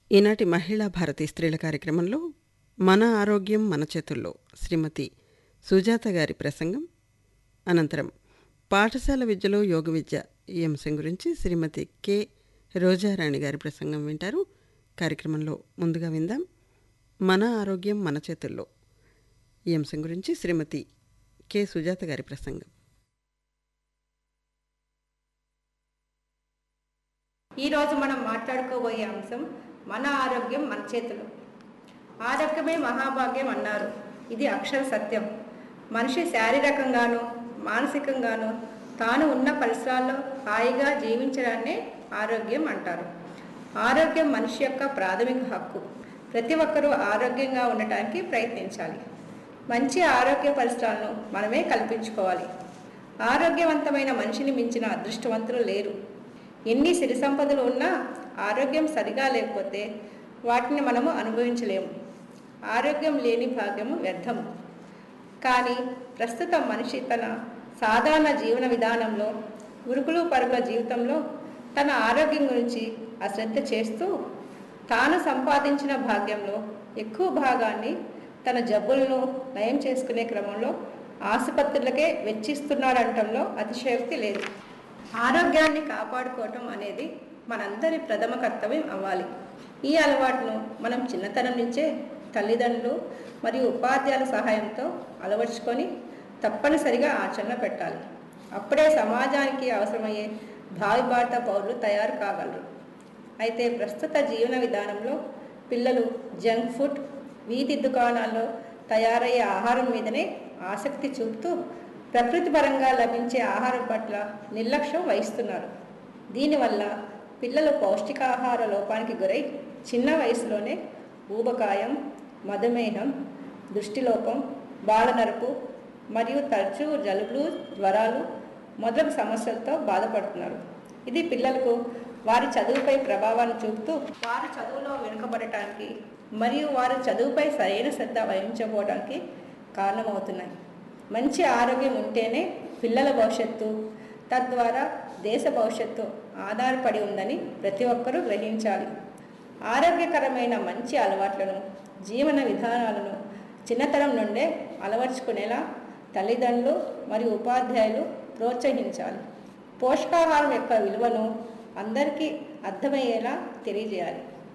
ఈనాటి మహిళా భారతి స్త్రీల కార్యక్రమంలో మన ఆరోగ్యం మన చేతుల్లో శ్రీమతి సుజాత గారి ప్రసంగం అనంతరం పాఠశాల విద్యలో యోగ విద్య ఈ అంశం గురించి శ్రీమతి కె రోజారాణి గారి ప్రసంగం వింటారు కార్యక్రమంలో ముందుగా విందాం మన ఆరోగ్యం మన చేతుల్లో ఈ అంశం గురించి శ్రీమతి కె సుజాత గారి ప్రసంగం ఈరోజు మనం మాట్లాడుకోబోయే అంశం మన ఆరోగ్యం మన చేతులు ఆరోగ్యమే మహాభాగ్యం అన్నారు ఇది అక్షర సత్యం మనిషి శారీరకంగాను మానసికంగాను తాను ఉన్న పరిసరాల్లో హాయిగా జీవించడాన్నే ఆరోగ్యం అంటారు ఆరోగ్యం మనిషి యొక్క ప్రాథమిక హక్కు ప్రతి ఒక్కరూ ఆరోగ్యంగా ఉండటానికి ప్రయత్నించాలి మంచి ఆరోగ్య పరిసరాలను మనమే కల్పించుకోవాలి ఆరోగ్యవంతమైన మనిషిని మించిన అదృష్టవంతులు లేరు ఎన్ని సిరి సంపదలు ఉన్నా ఆరోగ్యం సరిగా లేకపోతే వాటిని మనము అనుభవించలేము ఆరోగ్యం లేని భాగ్యము వ్యర్థము కానీ ప్రస్తుతం మనిషి తన సాధారణ జీవన విధానంలో ఉరుకులు పరుగుల జీవితంలో తన ఆరోగ్యం గురించి అశ్రద్ధ చేస్తూ తాను సంపాదించిన భాగ్యంలో ఎక్కువ భాగాన్ని తన జబ్బులను నయం చేసుకునే క్రమంలో ఆసుపత్రులకే వెచ్చిస్తున్నాడంటంలో అతిశయోక్తి లేదు ఆరోగ్యాన్ని కాపాడుకోవటం అనేది మనందరి ప్రథమ కర్తవ్యం అవ్వాలి ఈ అలవాటును మనం చిన్నతనం నుంచే తల్లిదండ్రులు మరియు ఉపాధ్యాయుల సహాయంతో అలవర్చుకొని తప్పనిసరిగా ఆచరణ పెట్టాలి అప్పుడే సమాజానికి అవసరమయ్యే భావి భారత పౌరులు తయారు కాగలరు అయితే ప్రస్తుత జీవన విధానంలో పిల్లలు జంక్ ఫుడ్ వీధి దుకాణాల్లో తయారయ్యే ఆహారం మీదనే ఆసక్తి చూపుతూ ప్రకృతి పరంగా లభించే ఆహారం పట్ల నిర్లక్ష్యం వహిస్తున్నారు దీనివల్ల పిల్లలు పౌష్టికాహార లోపానికి గురై చిన్న వయసులోనే ఊబకాయం మధుమేహం దృష్టిలోపం బాలనరపు మరియు తరచూ జలుబులు జ్వరాలు మొదలగు సమస్యలతో బాధపడుతున్నారు ఇది పిల్లలకు వారి చదువుపై ప్రభావాన్ని చూపుతూ వారు చదువులో వెనుకబడటానికి మరియు వారు చదువుపై సరైన శ్రద్ధ వహించకపోవడానికి కారణమవుతున్నాయి మంచి ఆరోగ్యం ఉంటేనే పిల్లల భవిష్యత్తు తద్వారా దేశ భవిష్యత్తు ఆధారపడి ఉందని ప్రతి ఒక్కరూ గ్రహించాలి ఆరోగ్యకరమైన మంచి అలవాట్లను జీవన విధానాలను చిన్నతనం నుండే అలవర్చుకునేలా తల్లిదండ్రులు మరియు ఉపాధ్యాయులు ప్రోత్సహించాలి పోషకాహారం యొక్క విలువను అందరికీ అర్థమయ్యేలా తెలియజేయాలి